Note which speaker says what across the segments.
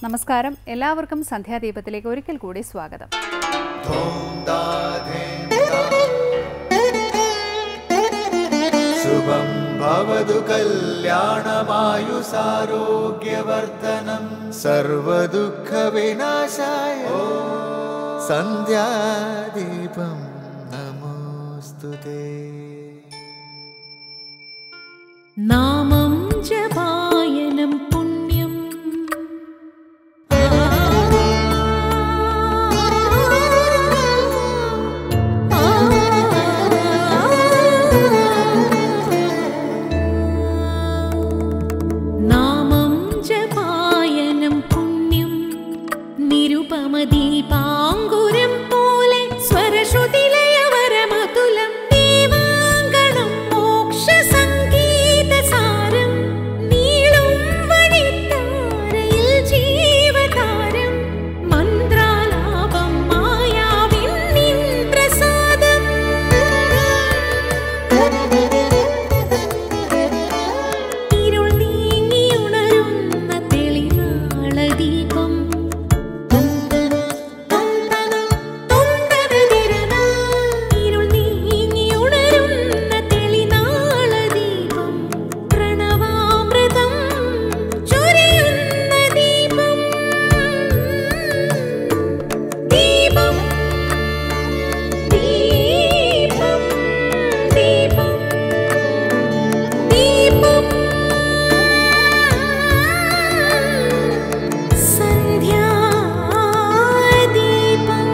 Speaker 1: നമസ്കാരം എല്ലാവർക്കും സന്ധ്യാദീപത്തിലേക്ക് ഒരിക്കൽ കൂടി സ്വാഗതം
Speaker 2: ശുഭം ഭവതു കല്യാണമായുസാരോഗ്യവർദ്ധനം സർവദുഃഖവിനാശായ സന്ധ്യാദീപം നമോസ്തുതേ
Speaker 3: നാമം ജപായനം പുണ്യം നാമം ജപായനം പുണ്യം നിരുപമദീപാങ്കുരം പോലെ സ്വരശ്രുതിലയവരമതുലം ദീവാങ്കണം മോക്ഷസംഗീതസാരം നീളും വഴിത്താരയിൽ ജീവതാരം മന്ത്രാലാപം മായാവിൻ നിൻ പ്രസാദം ഇരുൾ നീങ്ങിയുണരുന്ന തെളിനാളദീപം ഇരുൾ നീങ്ങിയുണരുന്ന തെളിനാളദീപം പ്രണവാമൃതം ചൊരിയുന്ന ദീപം ദീപം ദീപം ദീപം ദീപം സന്ധ്യാദീപം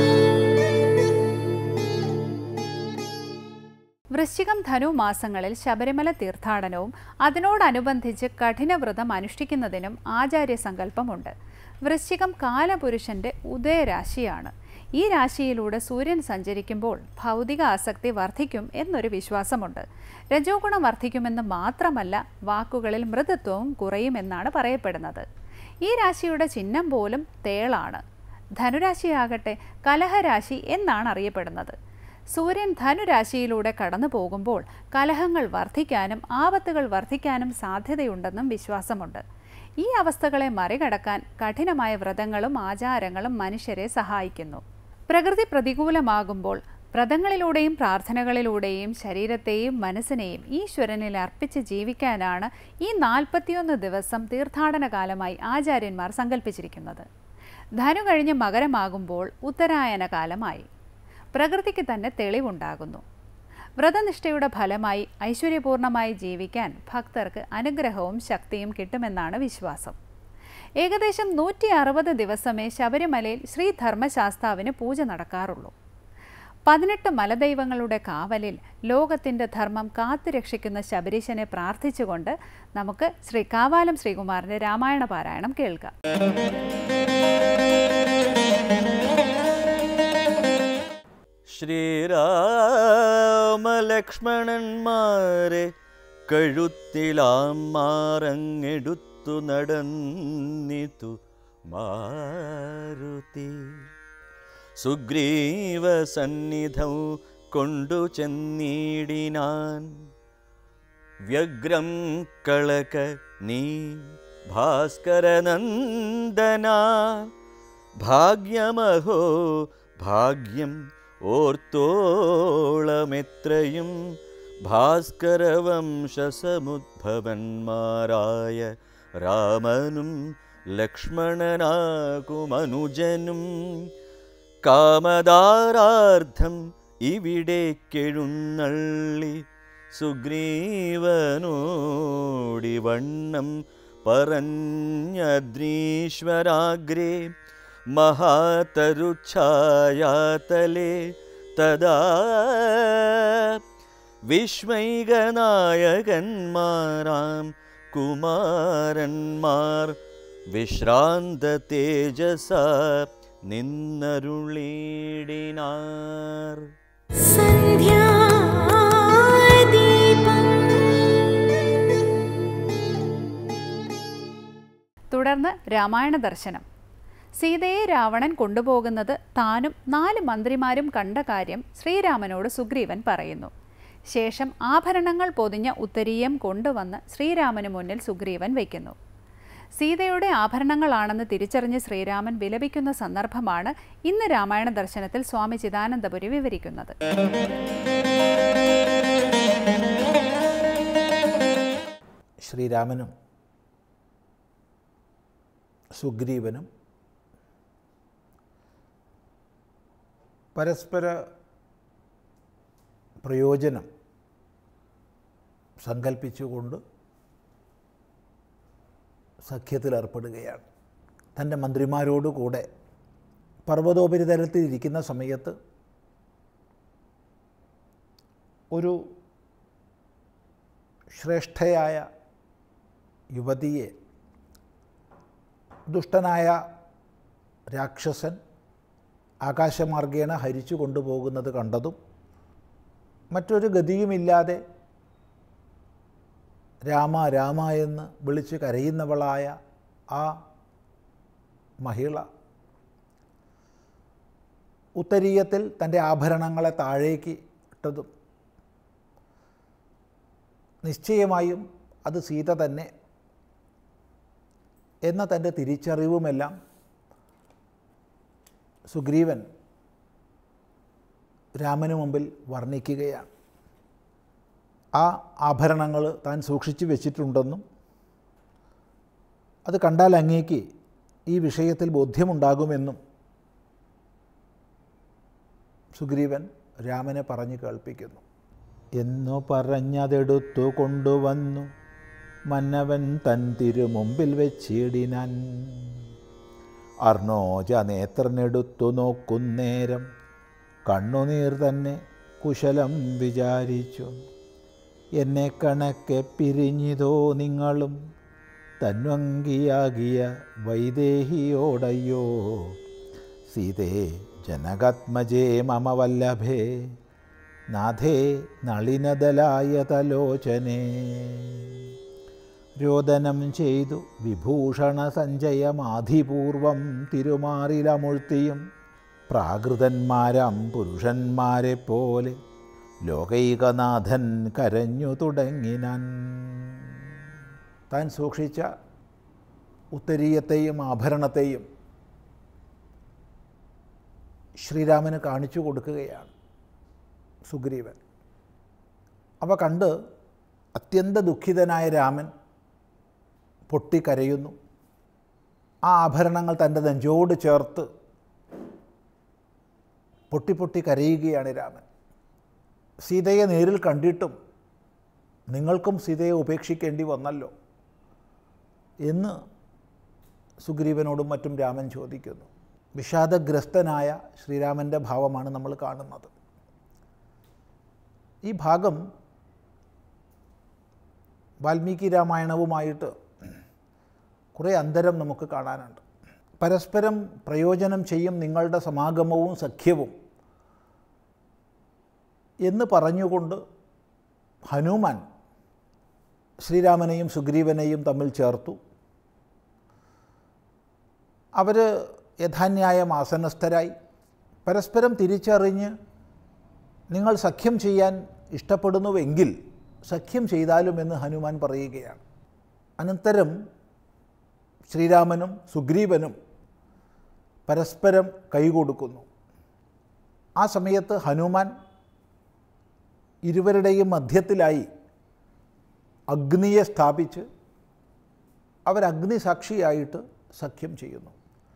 Speaker 1: വൃശ്ചികം ധനു മാസങ്ങളിൽ ശബരിമല തീർത്ഥാടനവും അതിനോടനുബന്ധിച്ച് കഠിനവ്രതം അനുഷ്ഠിക്കുന്നതിനും ആചാര്യസങ്കല്പമുണ്ട് വൃശ്ചികം കാലപുരുഷന്റെ ഉദയരാശിയാണ് ഈ രാശിയിലൂടെ സൂര്യൻ സഞ്ചരിക്കുമ്പോൾ ഭൗതിക ആസക്തി വർദ്ധിക്കും എന്നൊരു വിശ്വാസമുണ്ട് രജോ ഗുണം വർദ്ധിക്കുമെന്ന് മാത്രമല്ല വാക്കുകളിൽ മൃദുത്വവും കുറയുമെന്നാണ് പറയപ്പെടുന്നത് ഈ രാശിയുടെ ചിഹ്നം പോലും തേളാണ് ധനുരാശിയാകട്ടെ കലഹരാശി എന്നാണ് അറിയപ്പെടുന്നത് സൂര്യൻ ധനുരാശിയിലൂടെ കടന്നു പോകുമ്പോൾ കലഹങ്ങൾ വർദ്ധിക്കാനും ആപത്തുകൾ വർദ്ധിക്കാനും സാധ്യതയുണ്ടെന്നും വിശ്വാസമുണ്ട് ഈ അവസ്ഥകളെ മറികടക്കാൻ കഠിനമായ വ്രതങ്ങളും ആചാരങ്ങളും മനുഷ്യരെ സഹായിക്കുന്നു പ്രകൃതി പ്രതികൂലമാകുമ്പോൾ വ്രതങ്ങളിലൂടെയും പ്രാർത്ഥനകളിലൂടെയും ശരീരത്തെയും മനസ്സിനെയും ഈശ്വരനിൽ അർപ്പിച്ച് ജീവിക്കാനാണ് ഈ നാൽപ്പത്തിയൊന്ന് ദിവസം തീർത്ഥാടന കാലമായി ആചാര്യന്മാർ സങ്കല്പിച്ചിരിക്കുന്നത് ധനു കഴിഞ്ഞ് മകരമാകുമ്പോൾ ഉത്തരായന കാലമായി പ്രകൃതിക്ക് തന്നെ തെളിവുണ്ടാകുന്നു വ്രതനിഷ്ഠയുടെ ഫലമായി ഐശ്വര്യപൂർണമായി ജീവിക്കാൻ ഭക്തർക്ക് അനുഗ്രഹവും ശക്തിയും കിട്ടുമെന്നാണ് വിശ്വാസം ഏകദേശം നൂറ്റി അറുപത് ദിവസമേ ശബരിമലയിൽ ശ്രീ ധർമ്മശാസ്താവിന് പൂജ നടക്കാറുള്ളൂ പതിനെട്ട് മലദൈവങ്ങളുടെ കാവലിൽ ലോകത്തിൻ്റെ ധർമ്മം കാത്തുരക്ഷിക്കുന്ന ശബരീശനെ പ്രാർത്ഥിച്ചുകൊണ്ട് നമുക്ക് ശ്രീ കാവാലം ശ്രീകുമാറിൻ്റെ രാമായണ പാരായണം കേൾക്കാം
Speaker 2: ശ്രീരാമലക്ഷ്മണന്മാരെ കഴുത്തിലാം മാറങ്ങെടുത്തു നടന്നിതു മാരുതി സുഗ്രീവ സന്നിധൗ കൊണ്ടു ചെന്നിടിനാൻ വ്യഗ്രം കളക നീ ഭാസ്കരനന്ദന ഭാഗ്യമഹോ ഭാഗ്യം ഓർത്തോളമെത്രയും ഭാസ്കരവംശസമുദ്ഭവന്മാരായ രാമനും ലക്ഷ്മണനാകുമനുജനും കാമദാരാർത്ഥം ഇവിടേക്കെഴുന്നള്ളി സുഗ്രീവനോടിവണ്ണം പറഞ്ഞദ്രീശ്വരാഗ്രേ മഹാതരുച്ഛായാതലേ തദാ വിസ്മൈകനായകന്മാരാം കുമാരന്മാർ വിശ്രാന്ത തേജസ നിന്നരുളീടിനാർ
Speaker 1: തുടർന്ന് രാമായണ ദർശനം സീതയെ രാവണൻ കൊണ്ടുപോകുന്നത് താനും നാല് മന്ത്രിമാരും കണ്ട കാര്യം ശ്രീരാമനോട് സുഗ്രീവൻ പറയുന്നു ശേഷം ആഭരണങ്ങൾ പൊതിഞ്ഞ ഉത്തരീയം കൊണ്ടുവന്ന് ശ്രീരാമന് മുന്നിൽ സുഗ്രീവൻ വയ്ക്കുന്നു സീതയുടെ ആഭരണങ്ങളാണെന്ന് തിരിച്ചറിഞ്ഞ് ശ്രീരാമൻ വിലപിക്കുന്ന സന്ദർഭമാണ് ഇന്ന് രാമായണ ദർശനത്തിൽ സ്വാമി ചിദാനന്ദപുരി വിവരിക്കുന്നത്
Speaker 4: ശ്രീരാമനും സുഗ്രീവനും പരസ്പര പ്രയോജനം സങ്കല്പിച്ചുകൊണ്ട് സഖ്യത്തിലേർപ്പെടുകയാണ് തൻ്റെ മന്ത്രിമാരോടുകൂടെ പർവ്വതോപരിതലത്തിൽ ഇരിക്കുന്ന സമയത്ത് ഒരു ശ്രേഷ്ഠയായ യുവതിയെ ദുഷ്ടനായ രാക്ഷസൻ ആകാശമാർഗേണ ഹരിച്ചു കൊണ്ടുപോകുന്നത് കണ്ടതും മറ്റൊരു ഗതിയുമില്ലാതെ രാമ രാമ എന്ന് വിളിച്ച് കരയുന്നവളായ ആ മഹിള ഉത്തരീയത്തിൽ തൻ്റെ ആഭരണങ്ങളെ താഴേക്ക് ഇട്ടതും നിശ്ചയമായും അത് സീത തന്നെ എന്ന തൻ്റെ തിരിച്ചറിവുമെല്ലാം സുഗ്രീവൻ രാമന് മുമ്പിൽ വർണ്ണിക്കുകയാണ് ആ ആഭരണങ്ങൾ താൻ സൂക്ഷിച്ചു വെച്ചിട്ടുണ്ടെന്നും അത് കണ്ടാൽ അങ്ങേക്ക് ഈ വിഷയത്തിൽ ബോധ്യമുണ്ടാകുമെന്നും സുഗ്രീവൻ രാമനെ പറഞ്ഞു കേൾപ്പിക്കുന്നു എന്നു പറഞ്ഞതെടുത്തു കൊണ്ടുവന്നു മന്നവൻ തൻ തിരുമുമ്പിൽ വെച്ചിടിനാൻ അർണോജ നേത്രനെടുത്തു നോക്കുന്നേരം കണ്ണുനീർ തന്നെ കുശലം വിചാരിച്ചു എന്നെ കണക്കെ പിരിഞ്ഞിതോ നിങ്ങളും തന്വങ്കിയാകിയ വൈദേഹിയോടയ്യോ സീതേ ജനകാത്മജേ മമ വല്ലഭേ നാഥേ നളിനദലായ തലോചനേ രോദനം ചെയ്തു വിഭൂഷണ സഞ്ചയമാധിപൂർവം തിരുമാറിലമുഴ്ത്തിയും പ്രാകൃതന്മാരാം പുരുഷന്മാരെ പോലെ ലോകൈകനാഥൻ കരഞ്ഞു തുടങ്ങിനാൻ താൻ സൂക്ഷിച്ച ഉത്തരീയത്തെയും ആഭരണത്തെയും ശ്രീരാമന് കാണിച്ചു കൊടുക്കുകയാണ് സുഗ്രീവൻ അവ കണ്ട് അത്യന്ത ദുഃഖിതനായ രാമൻ പൊട്ടിക്കരയുന്നു ആ ആഭരണങ്ങൾ തൻ്റെ നെഞ്ചോട് ചേർത്ത് പൊട്ടി പൊട്ടി കരയുകയാണ് രാമൻ സീതയെ നേരിൽ കണ്ടിട്ടും നിങ്ങൾക്കും സീതയെ ഉപേക്ഷിക്കേണ്ടി വന്നല്ലോ എന്ന് സുഗ്രീവനോടും മറ്റും രാമൻ ചോദിക്കുന്നു വിഷാദഗ്രസ്തനായ ശ്രീരാമൻ്റെ ഭാവമാണ് നമ്മൾ കാണുന്നത് ഈ ഭാഗം വാൽമീകി രാമായണവുമായിട്ട് കുറേ അന്തരം നമുക്ക് കാണാനുണ്ട് പരസ്പരം പ്രയോജനം ചെയ്യും നിങ്ങളുടെ സമാഗമവും സഖ്യവും എന്ന് പറഞ്ഞുകൊണ്ട് ഹനുമാൻ ശ്രീരാമനെയും സുഗ്രീവനെയും തമ്മിൽ ചേർത്തു അവർ യഥാന്യായം ആസനസ്ഥരായി പരസ്പരം തിരിച്ചറിഞ്ഞ് നിങ്ങൾ സഖ്യം ചെയ്യാൻ ഇഷ്ടപ്പെടുന്നുവെങ്കിൽ സഖ്യം ചെയ്താലുമെന്ന് ഹനുമാൻ പറയുകയാണ് അനന്തരം ശ്രീരാമനും സുഗ്രീവനും പരസ്പരം കൈകൊടുക്കുന്നു ആ സമയത്ത് ഹനുമാൻ ഇരുവരുടെയും മധ്യത്തിലായി അഗ്നിയെ സ്ഥാപിച്ച് അവരഗ്നി സാക്ഷിയായിട്ട് സഖ്യം ചെയ്യുന്നു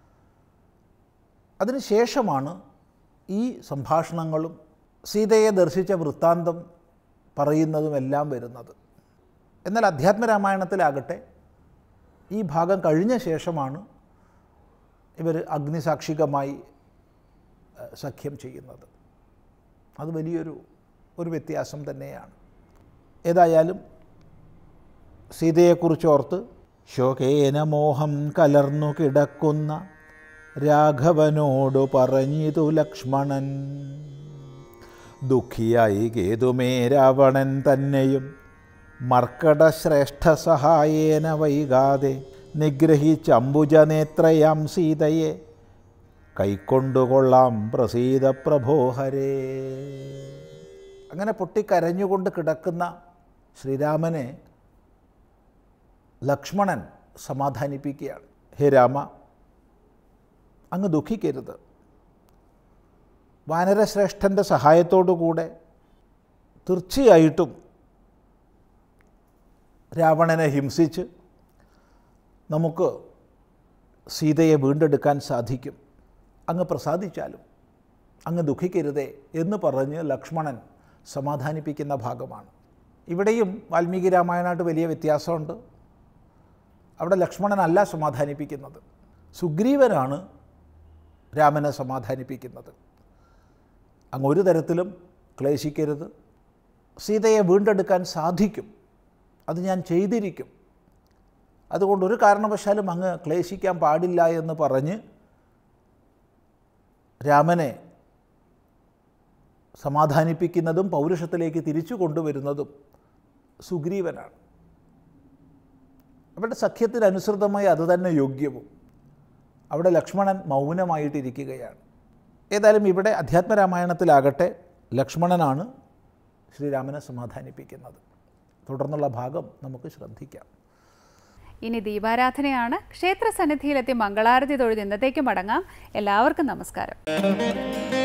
Speaker 4: അതിനുശേഷമാണ് ഈ സംഭാഷണങ്ങളും സീതയെ ദർശിച്ച വൃത്താന്തം പറയുന്നതുമെല്ലാം വരുന്നത് എന്നാൽ അധ്യാത്മരാമായണത്തിലാകട്ടെ ഈ ഭാഗം കഴിഞ്ഞ ശേഷമാണ് ഇവർ അഗ്നിസാക്ഷികമായി ഏഹ്, സഖ്യം ചെയ്യുന്നത് അത് വലിയൊരു ഒരു വ്യത്യാസം തന്നെയാണ് ഏതായാലും സീതയെക്കുറിച്ചോർത്ത് ശോകേന മോഹം കലർന്നു കിടക്കുന്ന രാഘവനോടു പറഞ്ഞിതു ലക്ഷ്മണൻ ദുഃഖിയായി കേതുമേ രാവണൻ തന്നെയും മർക്കടശ്രേഷ്ഠ സഹായേന വൈകാതെ നിഗ്രഹിച്ച് അംബുജനേത്രയാം സീതയെ കൈക്കൊണ്ടുകൊള്ളാം പ്രസീത പ്രഭോഹരേ അങ്ങനെ പൊട്ടിക്കരഞ്ഞുകൊണ്ട് കിടക്കുന്ന ശ്രീരാമനെ ലക്ഷ്മണൻ സമാധാനിപ്പിക്കുകയാണ് ഹേ രാമ അങ്ങ് ദുഃഖിക്കരുത് വാനരശ്രേഷ്ഠൻ്റെ സഹായത്തോടുകൂടെ തീർച്ചയായിട്ടും രാവണനെ ഹിംസിച്ച് നമുക്ക് സീതയെ വീണ്ടെടുക്കാൻ സാധിക്കും അങ്ങ് പ്രസാദിച്ചാലും അങ്ങ് ദുഃഖിക്കരുതേ എന്ന് പറഞ്ഞ് ലക്ഷ്മണൻ സമാധാനിപ്പിക്കുന്ന ഭാഗമാണ് ഇവിടെയും വാൽമീകി രാമായണമായിട്ട് വലിയ വ്യത്യാസമുണ്ട് അവിടെ ലക്ഷ്മണനല്ല സമാധാനിപ്പിക്കുന്നത് സുഗ്രീവനാണ് രാമനെ സമാധാനിപ്പിക്കുന്നത് അങ്ങ് ഒരു തരത്തിലും ക്ലേശിക്കരുത് സീതയെ വീണ്ടെടുക്കാൻ സാധിക്കും അത് ഞാൻ ചെയ്തിരിക്കും അതുകൊണ്ട് ഒരു കാരണവശാലും അങ്ങ് ക്ലേശിക്കാൻ പാടില്ല എന്ന് പറഞ്ഞ് രാമനെ സമാധാനിപ്പിക്കുന്നതും പൗരുഷത്തിലേക്ക് തിരിച്ചു കൊണ്ടുവരുന്നതും സുഗ്രീവനാണ് അവരുടെ സഖ്യത്തിനനുസൃതമായി അതുതന്നെ യോഗ്യവും അവിടെ ലക്ഷ്മണൻ മൗനമായിട്ടിരിക്കുകയാണ് ഏതായാലും ഇവിടെ അധ്യാത്മരാമായണത്തിലാകട്ടെ ലക്ഷ്മണനാണ് ശ്രീരാമനെ സമാധാനിപ്പിക്കുന്നത് തുടർന്നുള്ള ഭാഗം നമുക്ക് ശ്രദ്ധിക്കാം
Speaker 1: ഇനി ദീപാരാധനയാണ് ക്ഷേത്ര സന്നിധിയിലെത്തി മംഗളാരതി തൊഴുത് ഇന്നത്തേക്ക് മടങ്ങാം എല്ലാവർക്കും നമസ്കാരം